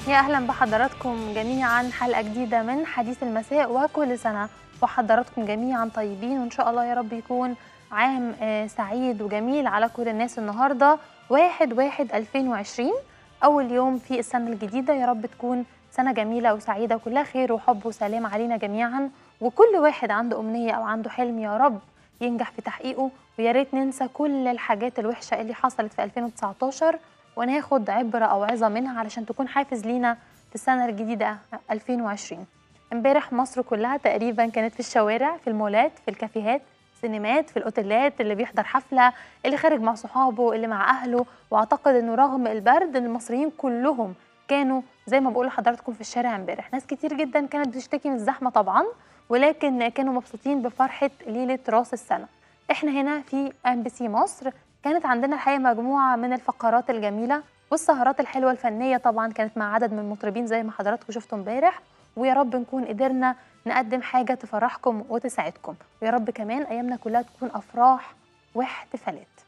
يا اهلا بحضراتكم جميعا حلقه جديده من حديث المساء وكل سنه وحضراتكم جميعا طيبين وان شاء الله يا رب يكون عام آه، سعيد وجميل على كل الناس النهارده واحد واحد 2020 اول يوم في السنه الجديده يا رب تكون سنه جميله وسعيده وكلها خير وحب وسلام علينا جميعا وكل واحد عنده امنيه او عنده حلم يا رب ينجح في تحقيقه ويا ريت ننسى كل الحاجات الوحشه اللي حصلت في 2019 وناخد عبره او عظه منها علشان تكون حافز لينا في السنه الجديده 2020 امبارح مصر كلها تقريبا كانت في الشوارع في المولات في الكافيهات سينمات في الاوتيلات اللي بيحضر حفله اللي خارج مع صحابه اللي مع اهله واعتقد انه رغم البرد ان المصريين كلهم كانوا زي ما بقول لحضراتكم في الشارع امبارح ناس كتير جدا كانت بتشتكي من الزحمه طبعا ولكن كانوا مبسوطين بفرحه ليله راس السنه احنا هنا في ام بي سي مصر كانت عندنا الحقيقه مجموعه من الفقرات الجميله والسهرات الحلوه الفنيه طبعا كانت مع عدد من المطربين زي ما حضراتكم شفتوا امبارح ويا رب نكون قدرنا نقدم حاجه تفرحكم وتسعدكم ويا رب كمان ايامنا كلها تكون افراح واحتفالات